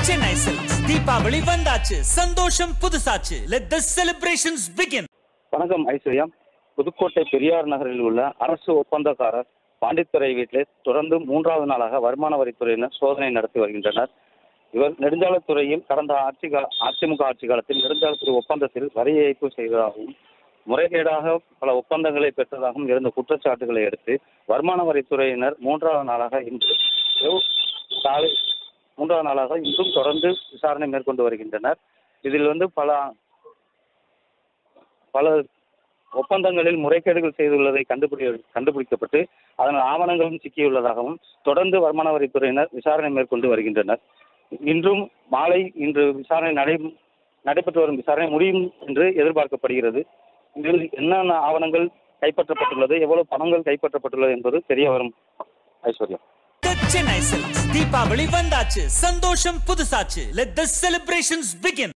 Chennai silks Deepavali வந்தாச்சு சந்தோஷம் புதுசாச்சு லெட் த செலிப்ரேஷன்ஸ் பிகின் வணக்கம் ஐஸ்வர்யா புதுக்கோட்டை பெரியார் நகரில் உள்ள அரசு ஒப்பந்தக்காரர் பாண்டித்துறை வீட்டில் தொடர்ந்து மூன்றாவது நாளாக வருமான வரித்துறையினர் சோதனை நடத்தி வருகின்றனர் இவர் நெடுஞ்சாலைத்துறையில் கடந்த ஆட்சி கா அதிமுக ஆட்சி காலத்தில் நெடுஞ்சாலைத்துறை ஒப்பந்தத்தில் வரி ஏய்ப்பு செய்ததாகவும் முறைகேடாக பல ஒப்பந்தங்களை பெற்றதாகவும் இருந்த குற்றச்சாட்டுகளை அடுத்து வருமான வரித்துறையினர் மூன்றாவது நாளாக இன்று இரவு காலை மூன்றாவது நாளாக இன்றும் தொடர்ந்து விசாரணை மேற்கொண்டு வருகின்றனர் இதில் வந்து பல பல ஒப்பந்தங்களில் முறைகேடுகள் செய்துள்ளதை கண்டுபிடி கண்டுபிடிக்கப்பட்டு அதன் ஆவணங்களும் சிக்கியுள்ளதாகவும் தொடர்ந்து வருமான வரித்துறையினர் விசாரணை மேற்கொண்டு வருகின்றனர் இன்றும் மாலை இன்று விசாரணை நடை நடைபெற்று வரும் விசாரணை முடியும் என்று எதிர்பார்க்கப்படுகிறது இதில் என்னென்ன ஆவணங்கள் கைப்பற்றப்பட்டுள்ளது எவ்வளவு பணங்கள் கைப்பற்றப்பட்டுள்ளது என்பது தெரிய வரும் ஐஸ்வர்யா சென்னை சில்க்ஸ் தீபாவளி வந்தாச்சு சந்தோஷம் புதுசாச்சு லெட் த செலிப்ரேஷன்ஸ் பிகின்